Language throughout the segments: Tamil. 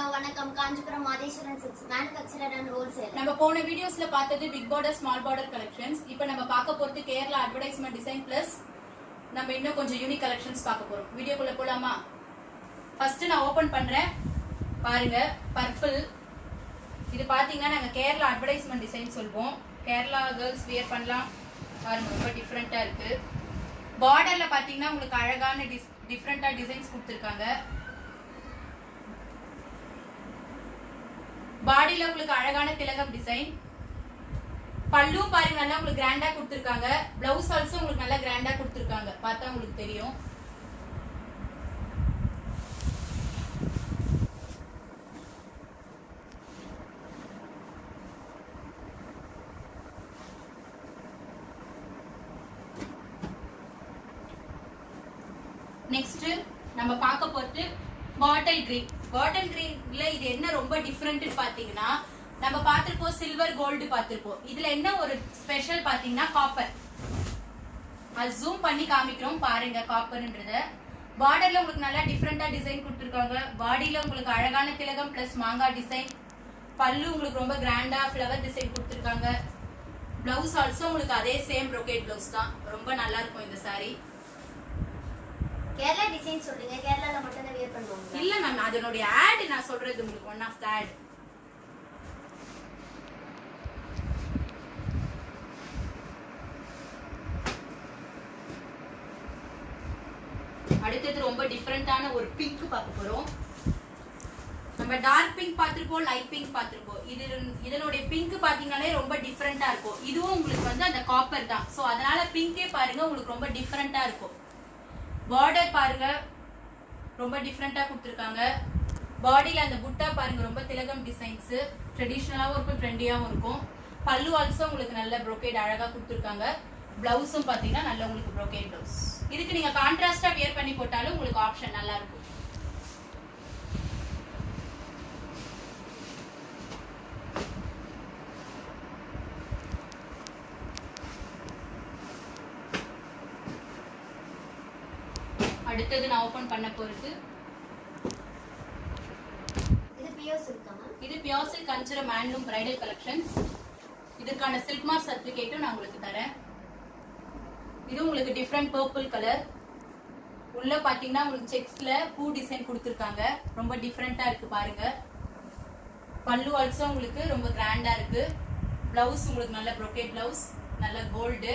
ஹலோ வணக்கம் Kanchipuram Madeswaran silks manufacturer and wholesale நம்ம போன வீடியோஸ்ல பார்த்தது big border small border collections இப்போ நம்ம பார்க்க போறது கேரளா அட்வர்டைஸ்மெண்ட் டிசைன் பிளஸ் நம்ம இன்னும் கொஞ்சம் யூனிக் கலெக்ஷன்ஸ் பார்க்க போறோம் வீடியோக்குள்ள போலாமா ஃபர்ஸ்ட் நான் ஓபன் பண்றேன் பாருங்க பர்பிள் இது பாத்தீங்கன்னா நாங்க கேரளா அட்வர்டைஸ்மெண்ட் டிசைன் சொல்வோம் கேரளா கேர்ள்ஸ் வியர் பண்ணலாம் பாருங்க ரொம்ப டிஃப்ரெண்டா இருக்கு பார்டர்ல பாத்தீங்கன்னா உங்களுக்கு அழகான டிஃப்ரெண்டா டிசைன்ஸ் கொடுத்துருக்காங்க பாடியில உங்களுக்கு அழகான திலகம் டிசைன் பல்லு பாருங்க நல்லா உங்களுக்கு கிராண்டா கொடுத்துருக்காங்க பிளவுஸ் ஆல்சோ உங்களுக்கு நல்லா கிராண்டா கொடுத்துருக்காங்க பார்த்தா உங்களுக்கு தெரியும் நெக்ஸ்ட் நம்ம பார்க்க போறது பாட்டில் கிரீன் பாட்டில் கிரீன்ல இது என்ன ரொம்ப டிஃப்ரெண்ட் பாத்தீங்கன்னா நம்ம பார்த்திருப்போம் சில்வர் கோல்டு பார்த்திருப்போம் இதுல என்ன ஒரு ஸ்பெஷல் பாத்தீங்கன்னா காப்பர் அது ஜூம் பண்ணி காமிக்கிறோம் பாருங்க காப்பர்ன்றத பார்டர்ல உங்களுக்கு நல்லா டிஃப்ரெண்டா டிசைன் கொடுத்துருக்காங்க பாடியில உங்களுக்கு அழகான திலகம் பிளஸ் மாங்காய் டிசைன் பல்லு உங்களுக்கு ரொம்ப கிராண்டா ஃப்ளவர் டிசைன் கொடுத்துருக்காங்க பிளவுஸ் ஆல்சோ உங்களுக்கு அதே சேம் ப்ரோகேட் பிளவுஸ் தான் ரொம்ப நல்லா இருக்கும் இந்த saree கேரளா டிசைன் சொல்றீங்க கேரளால மட்டும் தான் வியர் பண்ணுவாங்க இல்ல மேம் அதனுடைய ஆட் நான் சொல்றது உங்களுக்கு ஒன் ஆஃப் த ஆட் அடுத்தது ரொம்ப டிஃப்ரெண்டான ஒரு பிங்க் பார்க்க போறோம் நம்ம டார்க் பிங்க் பார்த்திருப்போம் லைட் பிங்க் பார்த்திருப்போம் இது இதனுடைய பிங்க் பாத்தீங்கன்னாலே ரொம்ப டிஃப்ரெண்டா இருக்கும் இதுவும் உங்களுக்கு வந்து அந்த காப்பர் தான் சோ அதனால பிங்கே பாருங்க உங்களுக்கு ரொம்ப டிஃப்ரெண்டா இருக்கும் பார்டர் பாருங்க ரொம்ப டிஃப்ரெண்டா கொடுத்துருக்காங்க பாடியில அந்த புட்டா பாருங்க ரொம்ப திலகம் டிசைன்ஸ் ட்ரெடிஷ்னலாவும் இருக்கும் ட்ரெண்டியாவும் இருக்கும் பல்லு ஆல்சோ உங்களுக்கு நல்ல ப்ரோகேட் அழகா கொடுத்துருக்காங்க பிளவுஸும் பாத்தீங்கன்னா நல்ல உங்களுக்கு ப்ரோகேட் பிளவுஸ் இதுக்கு நீங்க கான்ட்ராஸ்டா வியர் பண்ணி போட்டாலும் உங்களுக்கு ஆப்ஷன் நல்லா இருக்கும் அடுத்தது நான் ஓபன் பண்ண போறது இது பியோர் சில்கா மேம் இது பியோர் சில்க் அஞ்சரம் ஹேண்ட்லூம் பிரைடல் கலெக்ஷன்ஸ் இதுக்கான சில்க் மார்க் சர்டிபிகேட்டும் நான் உங்களுக்கு தரேன் இது உங்களுக்கு டிஃப்ரெண்ட் பர்பிள் கலர் உள்ள பாத்தீங்கன்னா உங்களுக்கு செக்ஸ்ல பூ டிசைன் கொடுத்துருக்காங்க ரொம்ப டிஃப்ரெண்டா இருக்கு பாருங்க பல்லு ஆல்சோ உங்களுக்கு ரொம்ப கிராண்டா இருக்கு பிளவுஸ் உங்களுக்கு நல்ல ப்ரோகேட் பிளவுஸ் நல்ல கோல்டு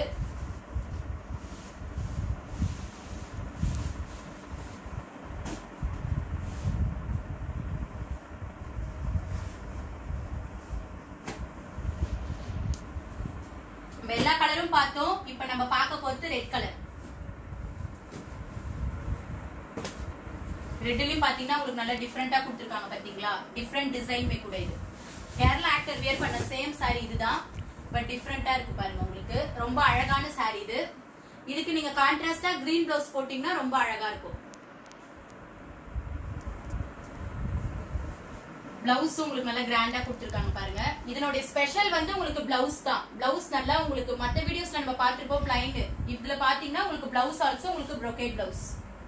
நம்ம எல்லா கலரும் பார்த்தோம் இப்ப நம்ம பார்க்க போறது ரெட் கலர் ரெட்லயும் பாத்தீங்கன்னா உங்களுக்கு நல்லா டிஃப்ரெண்டா கொடுத்துருக்காங்க பாத்தீங்களா டிஃப்ரெண்ட் டிசைன்மே கூட இது கேரளா ஆக்டர் வியர் பண்ண சேம் saree இதுதான் பட் டிஃப்ரெண்டா இருக்கு பாருங்க உங்களுக்கு ரொம்ப அழகான saree இது இதுக்கு நீங்க கான்ட்ராஸ்டா கிரீன் பிளவுஸ் போட்டீங்கன்னா ரொம்ப அழகா இருக்கும் பிளவுஸ் உங்களுக்கு நல்லா கிராண்டா கொடுத்துருக்காங்க பாருங்க இதனுடைய ஸ்பெஷல் வந்து உங்களுக்கு பிளவுஸ் தான் பிளவுஸ் நல்லா உங்களுக்கு மத்த வீடியோஸ்ல நம்ம பார்த்திருப்போம் பிளைன் இதுல பாத்தீங்கன்னா உங்களுக்கு பிளவுஸ் ஆல்சோ உங்களுக்கு brocade பிளவுஸ்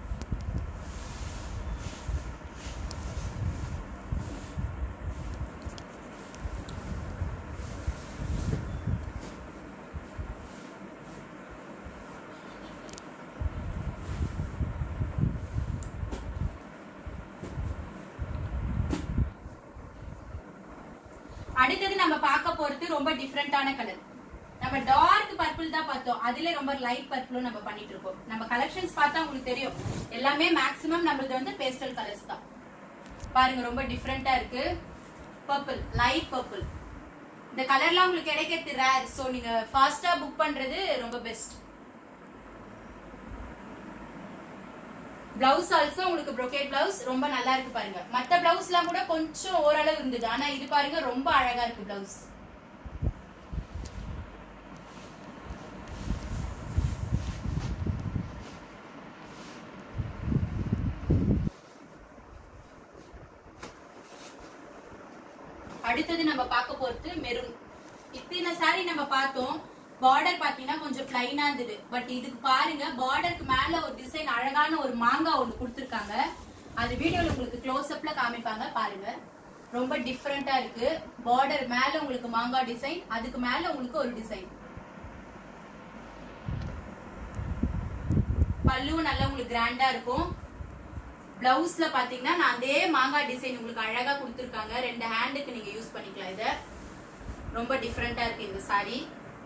அடுத்தது நம்ம பார்க்க போறது ரொம்ப டிஃப்ரெண்டான கலர் நம்ம டார்க் பர்பிள் தான் பார்த்தோம் அதுல ரொம்ப லைட் பர்பிளும் நம்ம பண்ணிட்டு இருக்கோம் நம்ம கலெக்ஷன்ஸ் பார்த்தா உங்களுக்கு தெரியும் எல்லாமே மேக்ஸிமம் நம்மளது வந்து பேஸ்டல் கலர்ஸ் தான் பாருங்க ரொம்ப டிஃப்ரெண்டா இருக்கு பர்பிள் லைட் பர்பிள் இந்த கலர்லாம் உங்களுக்கு கிடைக்கிறது ரேர் சோ நீங்க ஃபாஸ்டா புக் பண்றது ரொம்ப பெஸ்ட் பிளவுஸ் ஆல்சோ உங்களுக்கு brocade பிளவுஸ் ரொம்ப நல்லா இருக்கு பாருங்க மத்த பிளவுஸ்லாம் கூட கொஞ்சம் ஓரளவு இருந்தது ஆனா இது பாருங்க ரொம்ப அழகா இருக்கு பிளவுஸ் அடுத்தது நம்ம பார்க்க போறது மெரூன் இத்தனை saree நம்ம பார்த்தோம் பார்டர் பாத்தீங்கன்னா கொஞ்சம் பிளைனா இருந்தது பட் இதுக்கு பாருங்க பார்டருக்கு மேல ஒரு டிசைன் அழகான ஒரு மாங்காய் ஒண்ணு கொடுத்துருக்காங்க அது வீடியோல உங்களுக்கு க்ளோஸ் அப்ல காமிப்பாங்க பாருங்க ரொம்ப டிஃப்ரெண்டா இருக்கு பார்டர் மேல உங்களுக்கு மாங்காய் டிசைன் அதுக்கு மேல உங்களுக்கு ஒரு டிசைன் பல்லுவும் நல்லா உங்களுக்கு கிராண்டா இருக்கும் பிளவுஸ்ல பாத்தீங்கன்னா நான் அதே மாங்காய் டிசைன் உங்களுக்கு அழகா கொடுத்துருக்காங்க ரெண்டு ஹேண்டுக்கு நீங்க யூஸ் பண்ணிக்கலாம் இத ரொம்ப டிஃப்ரெண்டா இருக்கு இந்த saree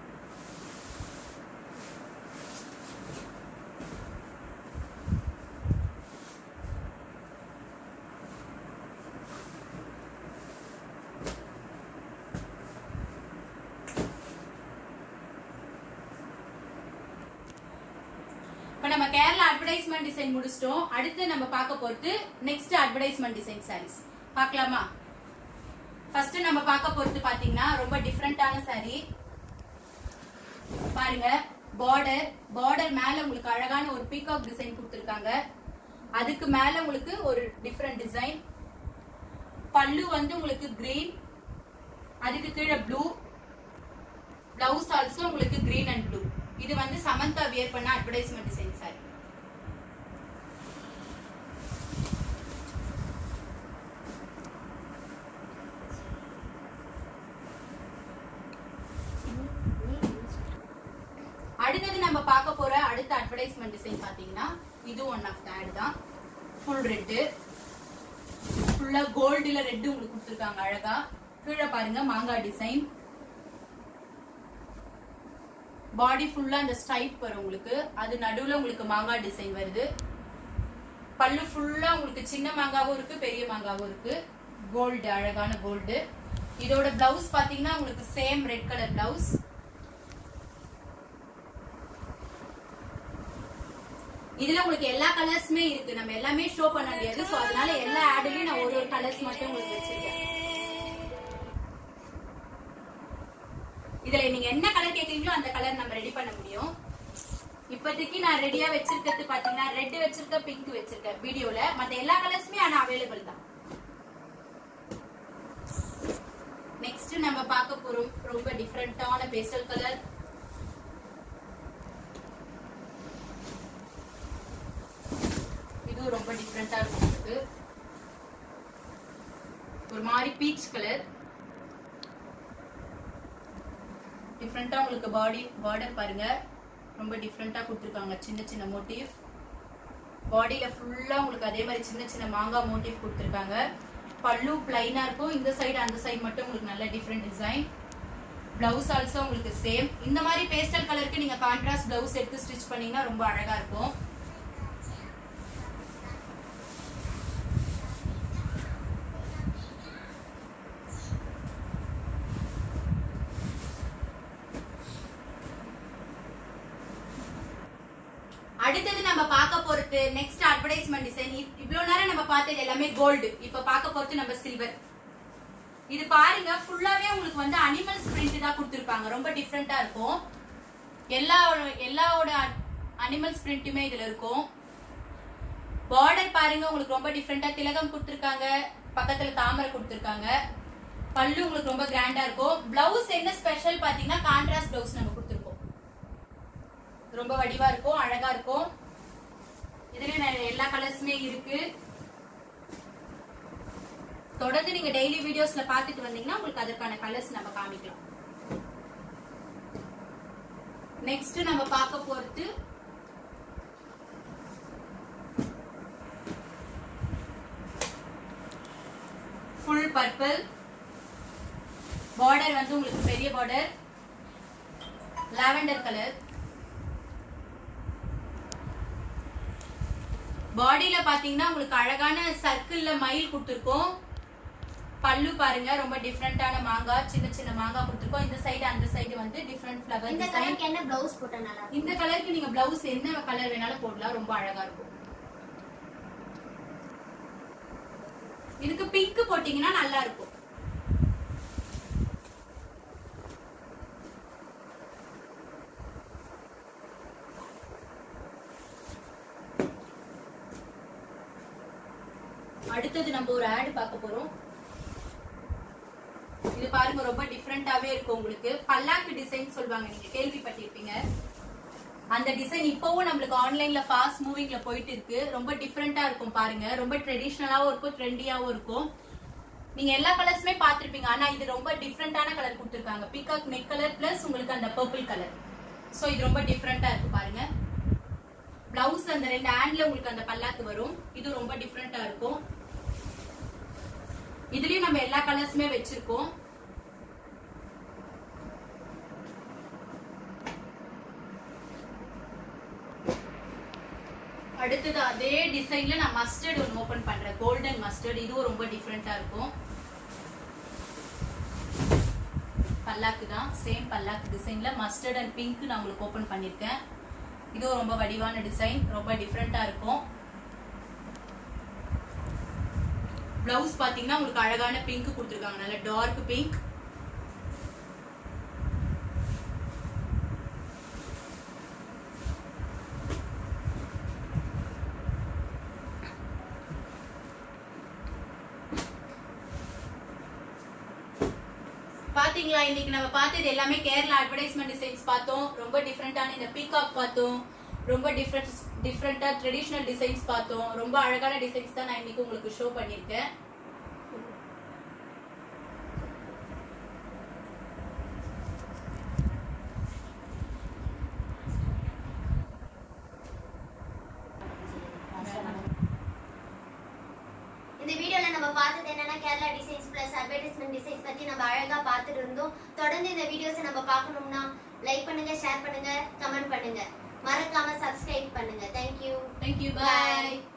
இப்ப நம்ம கேரளா அட்வர்டைஸ்மெண்ட் டிசைன் முடிச்சிட்டோம் அடுத்து நம்ம பார்க்க போறது நெக்ஸ்ட் அட்வர்டைஸ்மெண்ட் டிசைன் சாரீஸ் பார்க்கலாமா ஃபர்ஸ்ட் நம்ம பார்க்க போறது பாத்தீங்கன்னா ரொம்ப டிஃப்ரெண்டான saree பாருங்க பார்டர் பார்டர் மேல உங்களுக்கு அழகான ஒரு பீகாக் டிசைன் கொடுத்துருக்காங்க அதுக்கு மேல உங்களுக்கு ஒரு டிஃப்ரெண்ட் டிசைன் பல்லு வந்து உங்களுக்கு கிரீன் அதுக்கு கீழே ப்ளூ பிளவுஸ் ஆல்சோ உங்களுக்கு கிரீன் அண்ட் ப்ளூ இது வந்து சமந்தா வியர் பண்ண அட்வர்டைஸ்மெண்ட் டிசைன் சாரி அடுத்தது நம்ம பார்க்க போற அடுத்த அட்வர்டைஸ்மெண்ட் டிசைன் பாத்தீங்கன்னா இது ஒன் ஆஃப் த ஆட் தான் ஃபுல் ரெட்டு ஃபுல்லா கோல்டுல ரெட் உங்களுக்கு கொடுத்துருக்காங்க அழகா கீழே பாருங்க மாங்காய் டிசைன் பாடி ஃபுல்லா அந்த ஸ்டைப் வரும் உங்களுக்கு அது நடுவுல உங்களுக்கு மாங்காய் டிசைன் வருது பல்லு ஃபுல்லா உங்களுக்கு சின்ன மாங்காவும் இருக்கு பெரிய மாங்காவும் இருக்கு கோல்டு அழகான கோல்டு இதோட பிளவுஸ் பாத்தீங்கன்னா உங்களுக்கு சேம் ரெட் கலர் பிளவுஸ் இதுல உங்களுக்கு எல்லா கலர்ஸுமே இருக்கு நம்ம எல்லாமே ஷோ பண்ண முடியாது சோ அதனால எல்லா ஆட்லயும் நான் ஒரு ஒரு கலர்ஸ் மட்டும் உங்களுக்கு வச்சிருக்கேன் இதுல நீங்க என்ன கலர் கேக்குறீங்களோ அந்த கலர் நம்ம ரெடி பண்ண முடியும் இப்போதைக்கு நான் ரெடியா வச்சிருக்கிறது பாத்தீங்கன்னா ரெட் வச்சிருக்கேன் பிங்க் வச்சிருக்கேன் வீடியோல மத்த எல்லா கலர்ஸுமே ஆனா அவைலபிள் தான் நெக்ஸ்ட் நம்ம பார்க்க போறோம் ரொம்ப டிஃப்ரெண்டான பேஸ்டல் கலர் இதுவும் ரொம்ப டிஃப்ரெண்டா இருக்கும் உங்களுக்கு ஒரு மாதிரி பீச் கலர் டிஃப்ரெண்டா உங்களுக்கு பாடி பார்டர் பாருங்க ரொம்ப டிஃப்ரெண்டா கொடுத்துருக்காங்க சின்ன சின்ன மோட்டிவ் பாடியில ஃபுல்லா உங்களுக்கு அதே மாதிரி சின்ன சின்ன மாங்காய் மோட்டிவ் கொடுத்துருக்காங்க பல்லு பிளைனா இருக்கும் இந்த சைடு அந்த சைடு மட்டும் உங்களுக்கு நல்ல டிஃப்ரெண்ட் டிசைன் பிளவுஸ் ஆல்சோ உங்களுக்கு சேம் இந்த மாதிரி பேஸ்டல் கலருக்கு நீங்க கான்ட்ராஸ்ட் பிளவுஸ் எடுத்து ஸ்டிச் பண்ணீங்கன்னா ரொம்ப அழகா இருக்கும் அடுத்தது நம்ம பார்க்க போறது நெக்ஸ்ட் அட்வர்டைஸ்மெண்ட் டிசைன் இவ்வளவு நேரம் நம்ம பார்த்தது எல்லாமே கோல்டு இப்ப பார்க்க போறது நம்ம சில்வர் இது பாருங்க ஃபுல்லாவே உங்களுக்கு வந்து அனிமல்ஸ் பிரிண்ட் தான் கொடுத்துருப்பாங்க ரொம்ப டிஃப்ரெண்டா இருக்கும் எல்லா எல்லாவோட அனிமல்ஸ் பிரிண்ட்டுமே இதுல இருக்கும் பார்டர் பாருங்க உங்களுக்கு ரொம்ப டிஃப்ரெண்டா திலகம் கொடுத்துருக்காங்க பக்கத்துல தாமரை கொடுத்துருக்காங்க பல்லு உங்களுக்கு ரொம்ப கிராண்டா இருக்கும் பிளவுஸ் என்ன ஸ்பெஷல் பாத்தீங்கன்னா கான்ட்ராஸ்ட் பிளவுஸ் நம்ம கொடுத்துருக்கோம் ரொம்ப வடிவா இருக்கும் அழகா இருக்கும் இதுலயும் நிறைய எல்லா கலர்ஸுமே இருக்கு தொடர்ந்து நீங்க டெய்லி வீடியோஸ்ல பாத்துட்டு வந்தீங்கன்னா உங்களுக்கு அதற்கான கலர்ஸ் நம்ம காமிக்கலாம் நெக்ஸ்ட் நம்ம பார்க்க போறது ஃபுல் பர்பிள் பார்டர் வந்து உங்களுக்கு பெரிய பார்டர் லாவெண்டர் கலர் பாடியில பாத்தீங்கன்னா உங்களுக்கு அழகான சர்க்கிள்ல மயில் கொடுத்துருக்கோம் பல்லு பாருங்க ரொம்ப டிஃப்ரெண்டான மாங்காய் சின்ன சின்ன மாங்காய் கொடுத்துருக்கோம் இந்த சைடு அந்த சைடு வந்து டிஃப்ரெண்ட் ஃபிளவர் இந்த டிசைன் கலருக்கு என்ன பிளவுஸ் போட்டா நல்லா இருக்கும் இந்த கலருக்கு நீங்க பிளவுஸ் என்ன கலர் வேணாலும் போடலாம் ரொம்ப அழகா இருக்கும் இதுக்கு பிங்க் போட்டீங்கன்னா நல்லா இருக்கும் அடுத்தது நம்ம ஒரு ஆட் பார்க்க போறோம் இது பாருங்க ரொம்ப டிஃப்ரெண்டாவே இருக்கும் உங்களுக்கு பல்லாக்கு டிசைன் சொல்லுவாங்க நீங்க கேள்விப்பட்டிருப்பீங்க அந்த டிசைன் இப்பவும் நம்மளுக்கு ஆன்லைன்ல ஃபாஸ்ட் மூவிங்ல போயிட்டு இருக்கு ரொம்ப டிஃப்ரெண்டா இருக்கும் பாருங்க ரொம்ப ட்ரெடிஷ்னலாவும் இருக்கும் ட்ரெண்டியாவும் இருக்கும் நீங்க எல்லா கலர்ஸுமே பார்த்திருப்பீங்க ஆனா இது ரொம்ப டிஃப்ரெண்டான கலர் கொடுத்துருக்காங்க பீகாக் நெக் கலர் பிளஸ் உங்களுக்கு அந்த பர்பிள் கலர் சோ இது ரொம்ப டிஃப்ரெண்டா இருக்கு பாருங்க பிளவுஸ் அந்த ரெண்டு ஹேண்ட்ல உங்களுக்கு அந்த பல்லாக்கு வரும் இது ரொம்ப டிஃப்ரெண்டா இருக்கும் இதுலயும் நம்ம எல்லா கலர்ஸுமே வச்சிருக்கோம் அடுத்தது அதே டிசைன்ல நான் மஸ்டர்ட் ஒன்று ஓபன் பண்றேன் கோல்டன் மஸ்டர்ட் இதுவும் ரொம்ப டிஃப்ரெண்டா இருக்கும் பல்லாக்கு தான் சேம் பல்லாக்கு டிசைன்ல மஸ்டர்ட் அண்ட் பிங்க் நான் உங்களுக்கு ஓபன் பண்ணிருக்கேன் இதுவும் ரொம்ப வடிவான டிசைன் ரொம்ப டிஃப்ரெண்டா இருக்கும் பிளவுஸ் பாத்தீங்கன்னா உங்களுக்கு அழகான பிங்க் கொடுத்துருக்காங்க நல்ல டார்க் பிங்க் பாத்தீங்களா இன்னைக்கு நம்ம பார்த்தது எல்லாமே கேரளா அட்வர்டைஸ்மெண்ட் டிசைன்ஸ் பார்த்தோம் ரொம்ப டிஃப்ரெண்டான இந்த பீகாக் பார்த்தோம் ரொம்ப டிஃப்ரெண்ட் டிஃப்ரெண்டா ட்ரெடிஷ்னல் டிசைன்ஸ் பார்த்தோம் ரொம்ப அழகான டிசைன்ஸ் தான் நான் இன்னைக்கு உங்களுக்கு ஷோ பண்ணியிருக்கேன் இந்த வீடியோல நம்ம பார்த்தது என்னன்னா Kerala designs plus advertisement designs பத்தி நம்ம அழகா பார்த்துட்டு இருந்தோம் தொடர்ந்து இந்த வீடியோஸ் நம்ம பார்க்கணும்னா லைக் பண்ணுங்க ஷேர் பண்ணுங்க கமெண்ட் பண்ணுங்க மறக்காம சப்ஸ்கிரைப் பண்ணுங்க தேங்க்யூ தேங்க்யூ பாய்